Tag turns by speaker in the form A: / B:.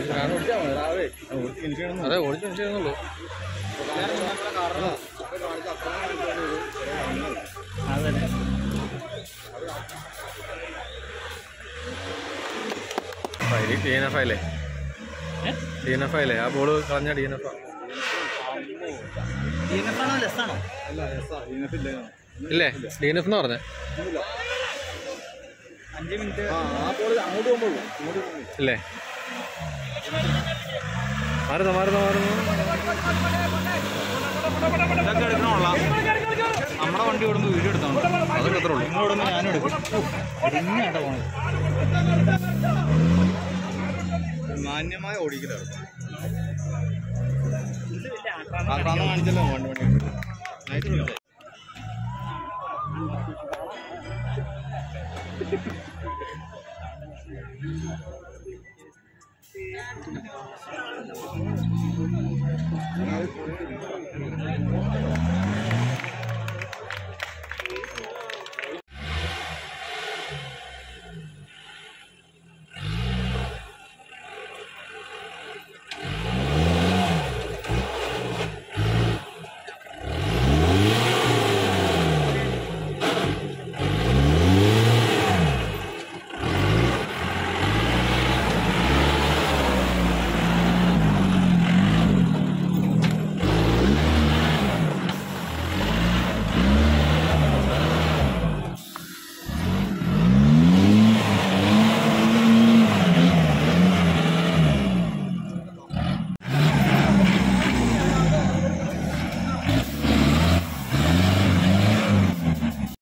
A: ഞാൻ ഓടിച്ചാൽ മതി രാവേ അതെ ഓടിച്ച് ഫിനിഷ്
B: അതന്നെ
A: ഡി എൻ എഫ് അല്ലേ ഡി എൻ എഫ് അല്ലേ ആ ബോള് കളഞ്ഞ ഡി എൻ എഫ്
B: ഡീനഫാണോ ലെസ്സാണോ
A: ഇല്ലേ ഡി എൻ എഫ് എന്ന് പറഞ്ഞേ
B: അഞ്ച് മിനിറ്റ്
C: അങ്ങോട്ട് പോകുമ്പോഴും ഇങ്ങോട്ട് പോകുന്നില്ല
A: ഇല്ലേ മാറുന്നു മാറുന്നു മാറുന്നു
B: ഇതൊക്കെ എടുക്കണമുള്ള നമ്മുടെ വണ്ടി ഓടുമ്പോൾ വീഡിയോ എടുത്താൽ
A: അതൊക്കെ അത്രേ ഉള്ളൂ
B: നിങ്ങൾ ഓടുമ്പോൾ ഞാനും എടുക്കും ഇങ്ങോട്ടാ പോണത്
C: മാന്യമായ ഓടിക്കലാണ് ആക്രാന്തം കാണിച്ചല്ലോ വണ്ടി വണ്ടി നൈസ്